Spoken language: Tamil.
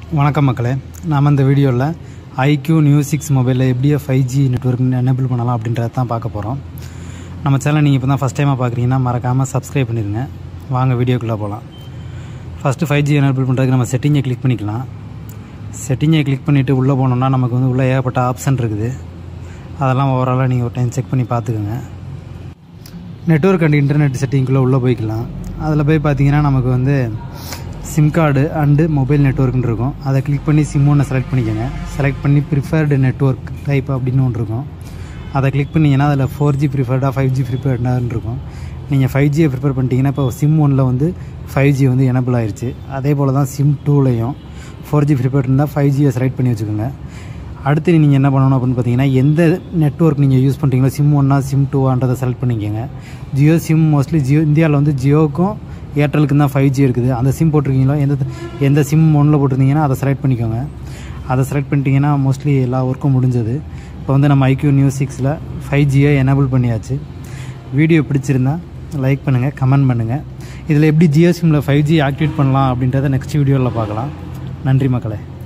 வணக்கம் மக்களே நாம் இந்த வீடியோவில் ஐக்யூ நியூ சிக்ஸ் மொபைலில் எப்படியே ஃபைவ் ஜி நெட்ஒர்க் எனேபிள் பண்ணலாம் அப்படின்றத தான் பார்க்க போகிறோம் நம்ம சேனல் நீங்கள் இப்போ தான் ஃபஸ்ட் டைமாக பார்க்குறீங்கன்னா மறக்காமல் சப்ஸ்கிரைப் பண்ணிடுங்க வாங்க வீடியோக்குள்ளே போகலாம் ஃபஸ்ட்டு ஃபைவ் ஜி எனேபிள் பண்ணுறதுக்கு நம்ம செட்டிங்கை கிளிக் பண்ணிக்கலாம் செட்டிங்கை கிளிக் பண்ணிவிட்டு உள்ளே போனோம்னா நமக்கு வந்து உள்ளே ஏகப்பட்ட ஆப்ஷன் இருக்குது அதெல்லாம் ஓவராலாக நீங்கள் ஒரு டைம் செக் பண்ணி பார்த்துக்கோங்க நெட்ஒர்க் அண்ட் இன்டர்நெட் செட்டிங்குள்ளே உள்ளே போய்க்கலாம் அதில் போய் பார்த்தீங்கன்னா நமக்கு வந்து சிம் கார்டு அண்டு மொபைல் நெட்ஒர்க்னு இருக்கும் அதை கிளிக் பண்ணி சிம் ஒன்று செலக்ட் பண்ணிக்கோங்க செலக்ட் பண்ணி ப்ரிஃபர்டு நெட்ஒர்க் டைப் அப்படின்னு ஒன்று இருக்கும் அதை கிளிக் பண்ணிங்கன்னா அதில் ஃபோர் ஜி ப்ரிஃபர்டாக ஃபைவ் ஜி ப்ரிஃபர்டான்னு இருக்கும் நீங்கள் ஃபைவ் ஜியை ப்ரிஃபர் பண்ணிட்டீங்கன்னா இப்போ சிம் ஒனில் வந்து ஃபைவ் ஜி வந்து எனபிள் ஆயிடுச்சு அதே போல் தான் சிம் டூலையும் ஃபோர் ஜி ப்ரிஃபர்ட் இருந்தால் ஃபைவ் ஜியை செலக்ட் பண்ணி வச்சுக்கோங்க அடுத்து நீங்கள் என்ன பண்ணணும் அப்படின்னு பார்த்தீங்கன்னா எந்த நெட்ஒர்க் நீங்கள் யூஸ் பண்ணுறீங்களோ சிம் ஒன்னா சிம் டூவான்றதை செலக்ட் பண்ணிக்கோங்க ஜியோ சிம் மோஸ்ட்லி ஜியோ இந்தியாவில் வந்து ஜியோக்கும் ஏர்டெலுக்கும் தான் ஃபைவ் ஜி இருக்குது அந்த சிம் போட்டிருக்கீங்களோ எந்த எந்த சிம் ஒன்றில் போட்டிருந்தீங்கன்னா அதை செலக்ட் பண்ணிக்கோங்க அதை செலக்ட் பண்ணிட்டீங்கன்னா மோஸ்ட்லி எல்லா ஒர்க்கும் முடிஞ்சது இப்போ வந்து நம்ம ஐக்யூ நியூஸ் சிக்ஸில் ஃபைவ் ஜியை எனேபிள் பண்ணியாச்சு வீடியோ பிடிச்சிருந்தா லைக் பண்ணுங்கள் கமெண்ட் பண்ணுங்கள் இதில் எப்படி ஜியோ சிம்மில் ஃபைவ் ஜி ஆக்டிவேட் பண்ணலாம் அப்படின்றத நெக்ஸ்ட் வீடியோவில் பார்க்கலாம் நன்றி மக்களே